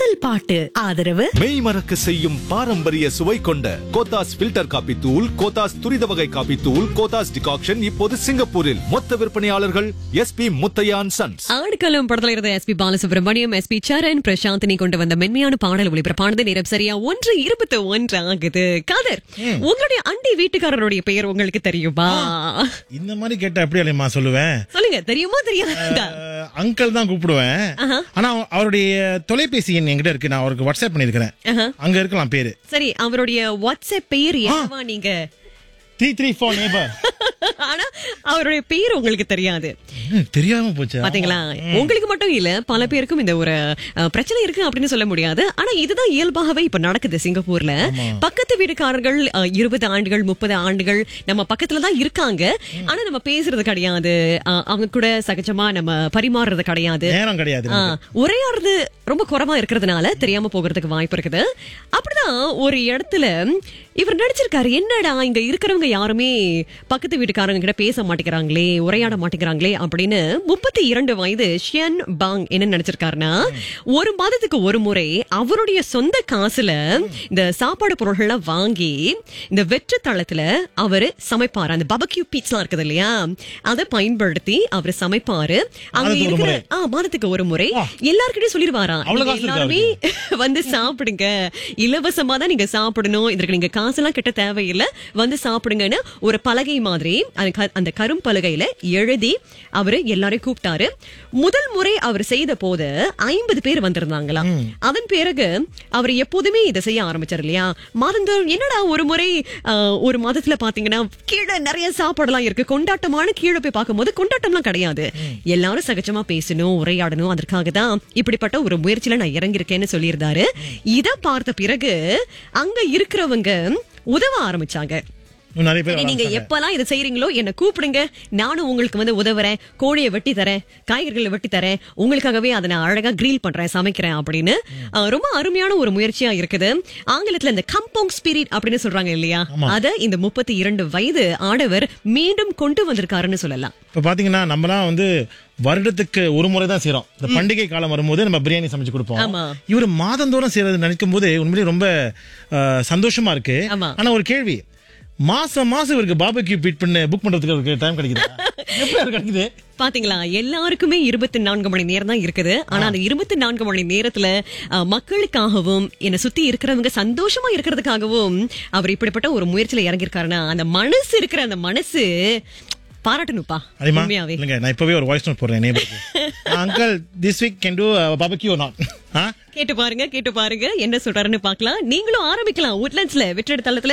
முதல் பாட்டு ஆதரவு மெய் மறக்க செய்யும் பாரம்பரிய சுவை கொண்ட கோத்தாஸ் ஃபில்டர் காபி தூள் கோத்தாஸ் துரித வகை காபி தூள் கோத்தாஸ் டிகாக்ஷன் இப்போது சிங்கப்பூரில் மொத்த விற்பனையாளர்கள் எஸ்பி முத்தையான் சன்ஸ் ஆடுகளம் படத்துல இருந்த எஸ்பி பாலசுப்ரமணியம் எஸ்பி சரண் பிரசாந்தினி கொண்டு வந்த மென்மையான பாடல் ஒளிபரப்பானது நேரம் சரியா ஒன்று இருபத்தி ஒன்று ஆகுது காதர் உங்களுடைய அண்டை வீட்டுக்காரருடைய பெயர் உங்களுக்கு தெரியுமா இந்த மாதிரி கேட்டா எப்படி அலையுமா சொல்லுவேன் சொல்லுங்க தெரியுமா தெரியாதா அஹ், அங்கிள் தான் கூப்பிடுவேன் ஆனா அவருடைய தொலைபேசி எண் என்கிட்ட இருக்கு நான் அவருக்கு வாட்ஸ்அப் பண்ணிருக்கிறேன் அங்க இருக்கலாம் பேரு சரி அவருடைய வாட்ஸ்அப் பெயர் என்னவா நீங்க த்ரீ த்ரீ ஃபோர் நேபர் ஆனா அவருடைய பெயர் உங்களுக்கு தெரியாது தெரியாம போச்சு பாத்தீங்களா உங்களுக்கு மட்டும் இல்ல பல பேருக்கும் இந்த ஒரு அஹ், பிரச்சனை இருக்கு அப்படின்னு சொல்ல முடியாது ஆனா இதுதான் இயல்பாகவே இப்ப நடக்குது சிங்கப்பூர்ல பக்கத்து வீட்டுக்காரர்கள் அஹ், இருபது ஆண்டுகள் முப்பது ஆண்டுகள் நம்ம பக்கத்துல தான் இருக்காங்க ஆனா நம்ம பேசுறது கிடையாது அஹ், அவங்க கூட சகஜமா நம்ம பரிமாறுறது கிடையாது நேரம் கிடையாது ஆ, உரையாடுறது ரொம்ப குறைவா இருக்கிறதுனால தெரியாம போகிறதுக்கு வாய்ப்பு இருக்குது அப்படிதான் ஒரு இடத்துல இவர் நடிச்சிருக்காரு என்னடா இங்க இருக்கிறவங்க யாருமே பக்கத்து வீட்டுக்காரங்க கிட்ட பேச மாட்டேங்கிறாங்களே உரையாட மாட்டேங்கிறாங்களே அப்படின்னு முப்பத்தி இரண்டு வயது ஷியன் பாங் என்ன நினைச்சிருக்காருன்னா ஒரு மாதத்துக்கு ஒரு முறை அவருடைய சொந்த காசுல இந்த சாப்பாடு பொருள்கள்லாம் வாங்கி இந்த வெற்று தளத்துல அவரு சமைப்பாரு அந்த பபக்யூ பீட்ஸ்லாம் இருக்குது இல்லையா அதை பயன்படுத்தி அவர் சமைப்பாரு அங்க மாதத்துக்கு ஒரு இருக்கிற முறை. ஆ மாதத்துக்கு ஒரு முறை எல்லார்கிட்டயும் சொல்லிருவாராம் அவ்வளவு நீங்க காசு இருக்கா எல்லாருமே வந்து சாப்பிடுங்க இலவசமா தான் நீங்க சாப்பிடணும் இதற்கு நீங்க காசெல்லாம் கிட்ட தேவையில்லை வந்து சாப்பிடுங்கன்னு ஒரு பலகை மாதிரி அந்த க- அந்த கரும் பலகையில எழுதி அவரு எல்லாரையும் கூப்பிட்டாரு முதல் முறை அவர் செய்த போது ஐம்பது பேர் வந்திருந்தாங்களாம் அதன் பிறகு அவர் எப்போதுமே இதை செய்ய ஆரம்பிச்சார் இல்லையா மாதந்தோறும் என்னடா ஒரு முறை ஆ, ஒரு மாதத்துல பாத்தீங்கன்னா கீழே நிறைய சாப்பாடுலாம் இருக்கு கொண்டாட்டமான கீழே போய் பார்க்கும்போது கொண்டாட்டம்லாம் கிடையாது எல்லாரும் சகஜமா பேசணும் உரையாடணும் அதற்காக தான் இப்படிப்பட்ட ஒரு முயற்சியில நான் இறங்கியிருக்கேன்னு சொல்லியிருந்தாரு இத பார்த்த பிறகு அங்க இருக்கிறவங்க உதவ ஆரம்பிச்சாங்க இன்னும் நிறைய பேர் சரி, நீங்க வராங்க. எப்பெல்லாம் இதை செய்றீங்களோ என்ன கூப்பிடுங்க நானும் உங்களுக்கு வந்து உதவுறேன் கோழியை வெட்டி தரேன் காய்கறிகளை வெட்டி தரேன் உங்களுக்காகவே அதை நான் அழகா கிரில் பண்றேன் சமைக்கிறேன் அப்படின்னு அஹ், ரொம்ப அருமையான ஒரு முயற்சியா இருக்குது ஆங்கிலத்துல இந்த கம்போங் ஸ்பிரிட் அப்படின்னு சொல்றாங்க இல்லையா அத இந்த முப்பத்தி இரண்டு வயது ஆடவர் மீண்டும் கொண்டு வந்திருக்காருன்னு சொல்லலாம் இப்ப பாத்தீங்கன்னா நம்மலாம் வந்து வருடத்துக்கு ஒரு முறை தான் செய்றோம் இந்த பண்டிகை காலம் வரும்போது நம்ம பிரியாணி சமைச்சு கொடுப்போம் ஆமா. இவர் மாதந்தோறும் செய்யறது நினைக்கும் போது உண்மையிலேயே ரொம்ப அஹ், சந்தோஷமா இருக்கு ஆமா. ஆனா ஒரு கேள்வி மாசம் மாசம் இவருக்கு பாபக்யூ பீட் பண்ண புக் பண்றதுக்கு அவருக்கு டைம் கிடைக்குதா எப்படி அது கிடைக்குது பாத்தீங்களா எல்லாருக்குமே இருபத்தி நான்கு மணி நேரம் தான் இருக்குது ஆனா அந்த இருபத்தி நான்கு மணி நேரத்துல அஹ், மக்களுக்காகவும் என்னை சுத்தி இருக்கிறவங்க சந்தோஷமா இருக்கிறதுக்காகவும் அவர் இப்படிப்பட்ட ஒரு முயற்சியில இறங்கியிருக்காருன்னா அந்த மனசு இருக்கிற அந்த மனசு பாராட்டணுப்பா அதிகமா உண்மையாவே இல்லைங்க நான் இப்பவே ஒரு வாய்ஸ் நோட் போடுறேன் நேபருக்கு uncle this week can do barbecue not ஆ கேட்டு பாருங்க கேட்டு பாருங்க என்ன சொல்றாருன்னு பார்க்கலாம் நீங்களும் ஆரம்பிக்கலாம் உட்லண்ட்ஸ்ல வெற்றி தளத்துல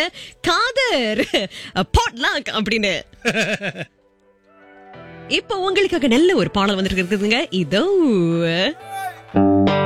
காதர் பாட்லாக் அப்படின்னு இப்ப உங்களுக்காக நல்ல ஒரு பாடல் வந்திருக்குதுங்க இதோ